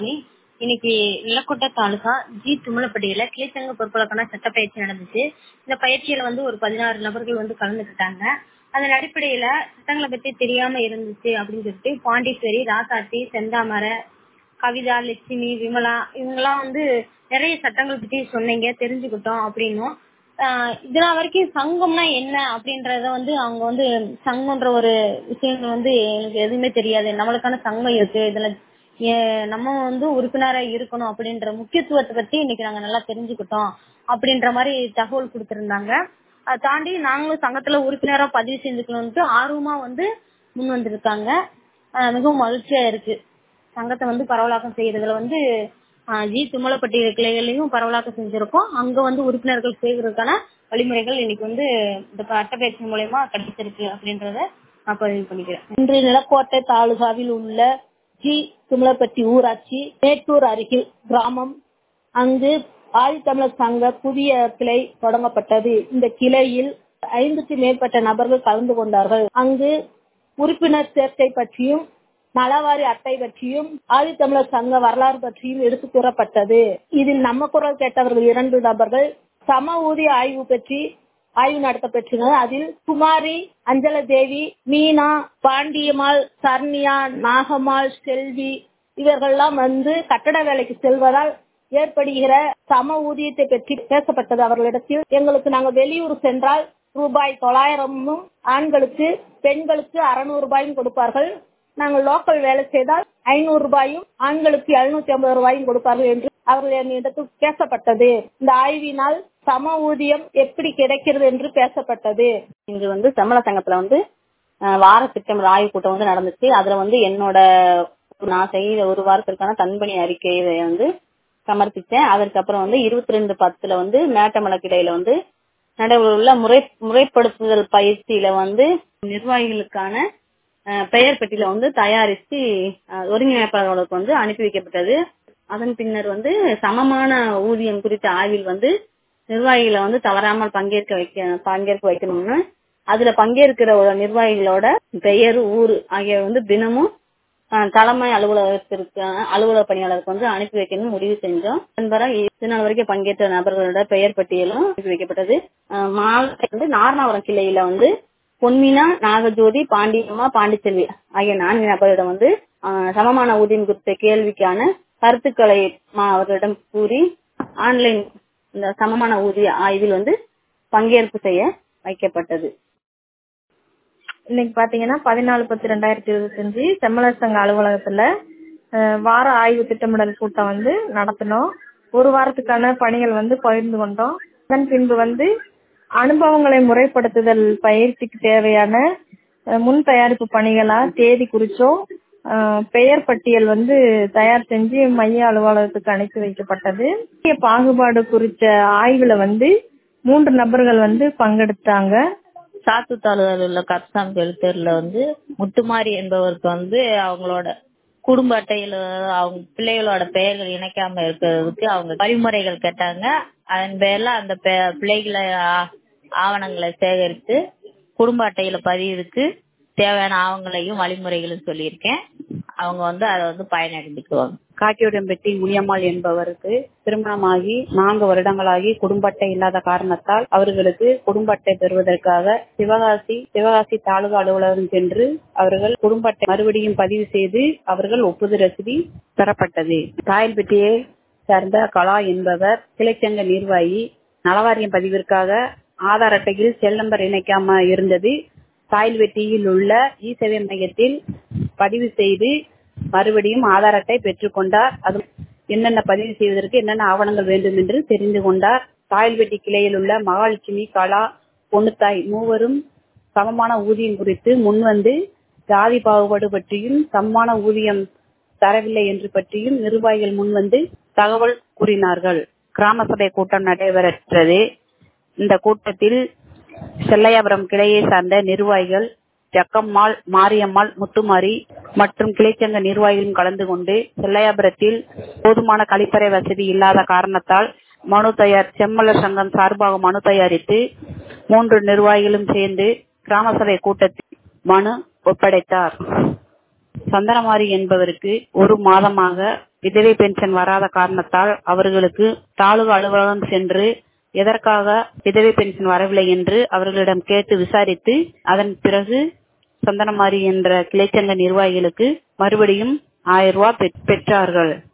இன்னைக்கு நிலக்கோட்டை தாலுகா ஜி தும்மலப்பட்டியில கிளிச்சங்க பொறுப்பாளருக்கான சட்ட பயிற்சி நடந்துச்சு இந்த பயிற்சியில வந்து ஒரு பதினாறு நபர்கள் வந்து கலந்துக்கிட்டாங்க அதன் அடிப்படையில சட்டங்களை பத்தி தெரியாம இருந்துச்சு அப்படின்னு சொல்லிட்டு பாண்டிச்சேரி ராசாத்தி செந்தாமரை கவிதா லட்சுமி விமலா இவங்கெல்லாம் வந்து நிறைய சட்டங்கள் பத்தி சொன்னீங்க தெரிஞ்சுக்கிட்டோம் அப்படின்னும் ஆஹ் இதெல்லாம் வரைக்கும் சங்கம்னா என்ன அப்படின்றத வந்து அவங்க வந்து சங்கம்ன்ற ஒரு விஷயங்கள் வந்து எனக்கு எதுவுமே தெரியாது நம்மளுக்கான சங்கம் இருக்கு இதுல ஏ- நம்ம வந்து உறுப்பினரா இருக்கணும் அப்படின்ற முக்கியத்துவத்தை பத்தி இன்னைக்கு நாங்க நல்லா தெரிஞ்சுக்கிட்டோம் அப்படின்ற மாதிரி தகவல் கொடுத்திருந்தாங்க அதை தாண்டி நாங்களும் சங்கத்துல உறுப்பினரா பதிவு செஞ்சுக்கணும்ட்டு ஆர்வமா வந்து முன் வந்திருக்காங்க ஆஹ் மிகவும் மகிழ்ச்சியா இருக்கு சங்கத்தை வந்து பரவலாக்கம் செய்யறதுல வந்து ஆஹ் ஜி தும்மலப்பட்டி கிளைகளையும் பரவலாக்கம் செஞ்சிருக்கோம் அங்க வந்து உறுப்பினர்கள் சேர்க்கறதுக்கான வழிமுறைகள் இன்னைக்கு வந்து இந்த அட்டப்பயிற்சி மூலயமா கிடைச்சிருக்கு அப்படின்றத நான் பதிவு பண்ணிக்கிறேன் இன்று நிலக்கோட்டை தாலுகாவில் உள்ள ஜி துமலப்பட்டி ஊராட்சி மேட்டூர் அருகில் கிராமம் அங்கு ஆதித்தமிழர் சங்க புதிய கிளை தொடங்கப்பட்டது இந்த கிளையில் ஐந்துக்கு மேற்பட்ட நபர்கள் கலந்து கொண்டார்கள் அங்கு உறுப்பினர் சேர்க்கை பற்றியும் நலவாரி அட்டை பற்றியும் ஆதித்தமிழர் சங்க வரலாறு பற்றியும் எடுத்து கூறப்பட்டது இதில் நம்ம குரல் கேட்டவர்கள் இரண்டு நபர்கள் சம ஊதிய ஆய்வு பற்றி ஆய்வு நடத்தப்பெற்றனர் அதில் குமாரி அஞ்சல தேவி மீனா பாண்டியம்மாள் சர்ணியா நாகம்மாள் செல்வி இவர்கள்லாம் வந்து கட்டட வேலைக்கு செல்வதால் ஏற்படுகிற சம ஊதியத்தை பற்றி பேசப்பட்டது அவர்களிடத்தில் எங்களுக்கு நாங்கள் வெளியூர் சென்றால் ரூபாய் தொள்ளாயிரமும் ஆண்களுக்கு பெண்களுக்கு அறுநூறு ரூபாயும் கொடுப்பார்கள் நாங்கள் லோக்கல் வேலை செய்தால் ஐநூறு ரூபாயும் ஆண்களுக்கு எழுநூத்தி ஐம்பது ரூபாயும் கொடுப்பார்கள் என்று அவர்கள் என்னிடத்தில் பேசப்பட்டது இந்த ஆய்வினால் சம ஊதியம் எப்படி கிடைக்கிறது என்று பேசப்பட்டது இன்று வந்து சம்பள சங்கத்துல வந்து அஹ், வார திட்டம் ஆய்வு கூட்டம் வந்து நடந்துச்சு அதுல வந்து என்னோட நான் செய்த ஒரு வாரத்திற்கான தன்பணி அறிக்கையை வந்து சமர்ப்பிச்சேன் அதற்கப்புறம் வந்து இருபத்தி ரெண்டு பத்துல வந்து மேட்டமலக்கிடையில வந்து நடைபெறவுள்ள முறை முறைப்படுத்துதல் பயிற்சியில வந்து நிர்வாகிகளுக்கான அஹ், பெயர் பட்டியல வந்து தயாரித்து அஹ், ஒருங்கிணைப்பாளர்களுக்கு வந்து அனுப்பி வைக்கப்பட்டது அதன் பின்னர் வந்து சமமான ஊதியம் குறித்த ஆய்வில் வந்து நிர்வாகிகளை வந்து தவறாமல் பங்கேற்க வைக்க பங்கேற்க வைக்கணும்னு அதுல பங்கேற்கிற ஒரு நிர்வாகிகளோட பெயர் ஊர் ஆகிய வந்து தினமும் அஹ், தலைமை அலுவலகத்திற்கு அலுவலக பணியாளருக்கு வந்து அனுப்பி வைக்கணும்னு முடிவு செஞ்சோம் அதன்படி இதனால் வரைக்கும் பங்கேற்ற நபர்களோட பெயர் பட்டியலும் அனுப்பி வைக்கப்பட்டது அஹ், மாலை வந்து நாரணாவரம் கிளையில வந்து பொன்மீனா நாகஜோதி பாண்டியம்மா பாண்டிச்செல்வி ஆகிய நான்கு நபரிடம் வந்து அஹ், சமமான ஊதியம் குறித்த கேள்விக்கான கருத்துக்களை மா அவர்களிடம் கூறி ஆன்லைன் இந்த சமமான ஊதிய ஆய்வில் வந்து பங்கேற்பு செய்ய வைக்கப்பட்டது இன்னைக்கு பாத்தீங்கன்னா பதினாலு பத்து ரெண்டாயிரத்தி இருபத்தஞ்சு செம்மலர் சங்க அலுவலகத்துல அஹ், வார ஆய்வு திட்டமிடல் கூட்டம் வந்து நடத்தினோம் ஒரு வாரத்துக்கான பணிகள் வந்து பகிர்ந்து கொண்டோம் அதன் பின்பு வந்து அனுபவங்களை முறைப்படுத்துதல் பயிற்சிக்கு தேவையான அஹ், முன் தயாரிப்பு பணிகளா தேதி குறிச்சோம் அஹ், பெயர் பட்டியல் வந்து தயார் செஞ்சு மைய அலுவலகத்துக்கு அனுப்பி வைக்கப்பட்டது முக்கிய பாகுபாடு குறித்த ஆய்வுல வந்து மூன்று நபர்கள் வந்து பங்கெடுத்தாங்க சாத்து தாலுகாவில் உள்ள கருசாமி தெருல வந்து முத்துமாரி என்பவருக்கு வந்து அவங்களோட குடும்ப அட்டையில அவங்க பிள்ளைகளோட பெயர்கள் இணைக்காம இருக்கிறதுக்கு அவங்க வழிமுறைகள் கேட்டாங்க அதன் பேர்ல அந்த பெ- பிள்ளைகளை ஆ- ஆவணங்களை சேகரித்து குடும்ப அட்டையில பதிவுக்கு தேவையான ஆவணங்களையும் வழிமுறைகளும் சொல்லியிருக்கேன் அவங்க வந்து அதை வந்து பயனடைந்துக்குவாங்க காக்கியுடம்பெட்டி முனியம்மாள் என்பவருக்கு திருமணமாகி நான்கு வருடங்களாகி குடும்ப அட்டை இல்லாத காரணத்தால் அவர்களுக்கு குடும்ப அட்டை பெறுவதற்காக சிவகாசி சிவகாசி தாலுகா அலுவலகம் சென்று அவர்கள் குடும்ப அட்டை மறுபடியும் பதிவு செய்து அவர்கள் ஒப்புதல் ரசீதி பெறப்பட்டது தாயல்பட்டியை சேர்ந்த கலா என்பவர் கிளைச்சங்க நிர்வாகி நலவாரியம் பதிவிற்காக ஆதார் அட்டையில் செல் நம்பர் இணைக்காம இருந்தது தாயல்பட்டியில் உள்ள இ சேவை மையத்தில் பதிவு செய்து மறுபடியும் ஆதார் அட்டை பெற்றுக்கொண்டார் அது என்னென்ன பதிவு செய்வதற்கு என்னென்ன ஆவணங்கள் வேண்டும் என்று தெரிந்து கொண்டார் தாயல்பட்டி கிளையில் உள்ள மகாலட்சுமி கலா பொண்ணுத்தாய் மூவரும் சமமான ஊதியம் குறித்து முன்வந்து ஜாதி பாகுபாடு பற்றியும் சமமான ஊதியம் தரவில்லை என்று பற்றியும் நிர்வாகிகள் முன்வந்து தகவல் கூறினார்கள் கிராம சபை கூட்டம் நடைபெற்றது இந்த கூட்டத்தில் செல்லையாபுரம் கிளையை சார்ந்த நிர்வாகிகள் ஜக்கம்மாள் மாரியம்மாள் முத்துமாரி மற்றும் கிளைச்சங்க நிர்வாகிகளும் கலந்து கொண்டு செல்லையாபுரத்தில் போதுமான கழிப்பறை வசதி இல்லாத காரணத்தால் மனு தயார் செம்மலர் சங்கம் சார்பாக மனு தயாரித்து மூன்று நிர்வாகிகளும் சேர்ந்து கிராம சபை கூட்டத்தில் மனு ஒப்படைத்தார் சந்தனமாரி என்பவருக்கு ஒரு மாதமாக விதவை பென்ஷன் வராத காரணத்தால் அவர்களுக்கு தாலுகா அலுவலகம் சென்று எதற்காக விதவை பென்ஷன் வரவில்லை என்று அவர்களிடம் கேட்டு விசாரித்து அதன் பிறகு சந்தனமாரி என்ற கிளைச்சங்க நிர்வாகிகளுக்கு மறுபடியும் ஆயிரம் ரூபாய் பெற்றார்கள்